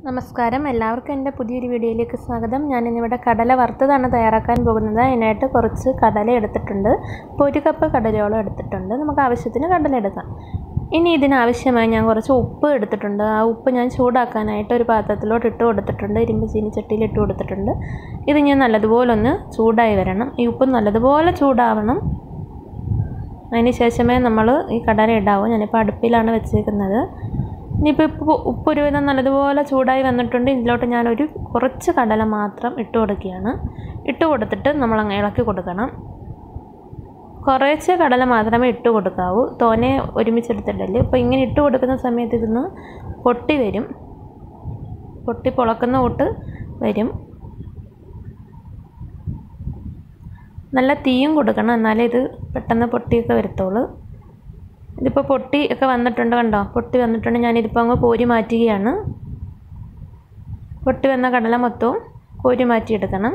നമസ്കാരം എല്ലാവർക്കും എൻ്റെ പുതിയൊരു വീഡിയോയിലേക്ക് സ്വാഗതം ഞാനിന്നിവിടെ കടല വറുത്തതാണ് തയ്യാറാക്കാൻ പോകുന്നത് അതിനായിട്ട് കുറച്ച് കടല എടുത്തിട്ടുണ്ട് ഇപ്പോൾ ഒരു കപ്പ് കടലയോളം എടുത്തിട്ടുണ്ട് നമുക്ക് ആവശ്യത്തിന് കടല എടുക്കാം ഇനി ഇതിനാവശ്യമായി ഞാൻ കുറച്ച് ഉപ്പ് എടുത്തിട്ടുണ്ട് ആ ഉപ്പ് ഞാൻ ചൂടാക്കാനായിട്ട് ഒരു പാത്രത്തിലോട്ട് ഇട്ട് കൊടുത്തിട്ടുണ്ട് ഇരുമ്പ് ചീനിച്ചട്ടിയിൽ ഇട്ട് കൊടുത്തിട്ടുണ്ട് ഇത് ഞാൻ നല്ലതുപോലെ ഒന്ന് ചൂടായി വരണം ഈ ഉപ്പ് നല്ലതുപോലെ ചൂടാവണം അതിന് ശേഷമേ നമ്മൾ ഈ കടല ഇടാവൂ ഞാനിപ്പോൾ അടുപ്പിലാണ് വെച്ചേക്കുന്നത് ഇനിയിപ്പോൾ ഇപ്പോൾ ഉപ്പ് ഒരുവിധം നല്ലതുപോലെ ചൂടായി വന്നിട്ടുണ്ട് ഇതിലോട്ട് ഞാനൊരു കുറച്ച് കടല മാത്രം ഇട്ട് കൊടുക്കുകയാണ് ഇട്ട് കൊടുത്തിട്ട് നമ്മൾ അങ്ങ് ഇളക്കി കൊടുക്കണം കുറേശ്ശെ കടല മാത്രമേ ഇട്ട് കൊടുക്കാവൂ തോനെ ഒരുമിച്ചെടുത്തിട്ടല്ലേ അപ്പോൾ ഇങ്ങനെ ഇട്ട് കൊടുക്കുന്ന സമയത്ത് ഇതിന്ന് പൊട്ടി വരും പൊട്ടി പൊളക്കുന്ന കൂട്ട് വരും നല്ല തീയും കൊടുക്കണം എന്നാലേ ഇത് പെട്ടെന്ന് പൊട്ടിയൊക്കെ വരത്തുള്ളൂ ഇതിപ്പോൾ പൊട്ടി ഒക്കെ വന്നിട്ടുണ്ട് കണ്ടോ പൊട്ടി വന്നിട്ടുണ്ട് ഞാനിതിപ്പോൾ അങ്ങ് കോരി മാറ്റുകയാണ് പൊട്ടി വന്ന കടല മൊത്തവും കോരി മാറ്റിയെടുക്കണം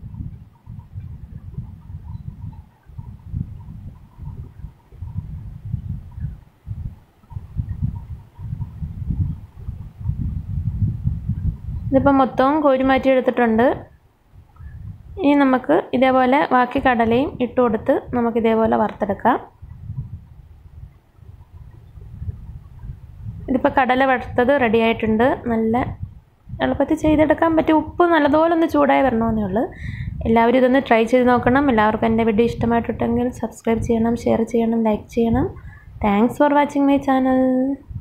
ഇതിപ്പോൾ മൊത്തവും കോരി മാറ്റി എടുത്തിട്ടുണ്ട് ഇനി നമുക്ക് ഇതേപോലെ ബാക്കി കടലയും ഇട്ട് കൊടുത്ത് നമുക്ക് ഇതേപോലെ വറുത്തെടുക്കാം ഇതിപ്പോൾ കടല വറുത്തത് റെഡി ആയിട്ടുണ്ട് നല്ല എളുപ്പത്തിൽ ചെയ്തെടുക്കാൻ പറ്റും ഉപ്പ് നല്ലതുപോലെ ഒന്ന് ചൂടായി വരണമെന്നേ ഉള്ളൂ എല്ലാവരും ഇതൊന്ന് ട്രൈ ചെയ്ത് നോക്കണം എല്ലാവർക്കും എൻ്റെ വീഡിയോ ഇഷ്ടമായിട്ടുണ്ടെങ്കിൽ സബ്സ്ക്രൈബ് ചെയ്യണം ഷെയർ ചെയ്യണം ലൈക്ക് ചെയ്യണം thanks for watching my channel